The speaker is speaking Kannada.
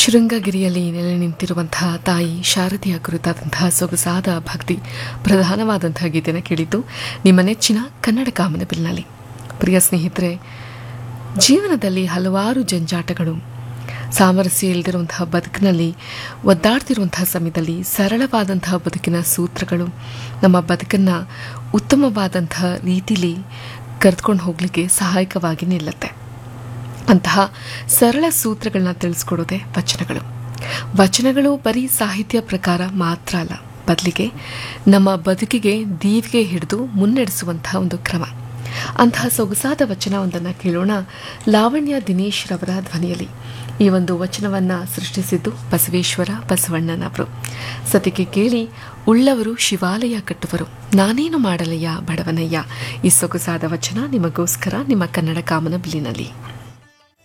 ಶೃಂಗಗಿರಿಯಲ್ಲಿ ನೆಲೆ ನಿಂತಿರುವಂತಹ ತಾಯಿ ಶಾರದೆಯ ಕುರಿತಾದಂತಹ ಸೊಗಸಾದ ಭಕ್ತಿ ಪ್ರಧಾನವಾದಂತಹ ಗೀತೆನ ಕೇಳಿದ್ದು ನಿಮ್ಮ ನೆಚ್ಚಿನ ಕನ್ನಡ ಕಾಮನ ಬಿಲ್ನಲ್ಲಿ ಪ್ರಿಯ ಸ್ನೇಹಿತರೆ ಜೀವನದಲ್ಲಿ ಹಲವಾರು ಜಂಜಾಟಗಳು ಸಾಮರಸ್ಯ ಇಲ್ಲದಿರುವಂತಹ ಬದುಕಿನಲ್ಲಿ ಒದ್ದಾಡ್ತಿರುವಂತಹ ಸಮಯದಲ್ಲಿ ಸರಳವಾದಂತಹ ಬದುಕಿನ ಸೂತ್ರಗಳು ನಮ್ಮ ಬದುಕನ್ನು ಉತ್ತಮವಾದಂತಹ ರೀತಿಲಿ ಕರೆದುಕೊಂಡು ಹೋಗಲಿಕ್ಕೆ ಸಹಾಯಕವಾಗಿ ನಿಲ್ಲುತ್ತೆ ಅಂತಹ ಸರಳ ಸೂತ್ರಗಳನ್ನ ತಿಳಿಸ್ಕೊಡೋದೇ ವಚನಗಳು ವಚನಗಳು ಬರೀ ಸಾಹಿತ್ಯ ಪ್ರಕಾರ ಮಾತ್ರ ಅಲ್ಲ ಬದಲಿಗೆ ನಮ್ಮ ಬದುಕಿಗೆ ದೀವಿಗೆ ಹಿಡಿದು ಮುನ್ನಡೆಸುವಂತಹ ಒಂದು ಕ್ರಮ ಅಂತಹ ಸೊಗಸಾದ ವಚನವೊಂದನ್ನು ಕೇಳೋಣ ಲಾವಣ್ಯ ದಿನೇಶ್ ರವರ ಧ್ವನಿಯಲ್ಲಿ ಈ ಒಂದು ವಚನವನ್ನು ಸೃಷ್ಟಿಸಿದ್ದು ಬಸವೇಶ್ವರ ಬಸವಣ್ಣನವರು ಸತಿಗೆ ಕೇಳಿ ಉಳ್ಳವರು ಶಿವಾಲಯ ಕಟ್ಟುವರು ನಾನೇನು ಮಾಡಲಯ್ಯ ಬಡವನಯ್ಯ ಈ ಸೊಗಸಾದ ವಚನ ನಿಮಗೋಸ್ಕರ ನಿಮ್ಮ ಕನ್ನಡ ಕಾಮನ ಬಿಲ್ಲಿನಲ್ಲಿ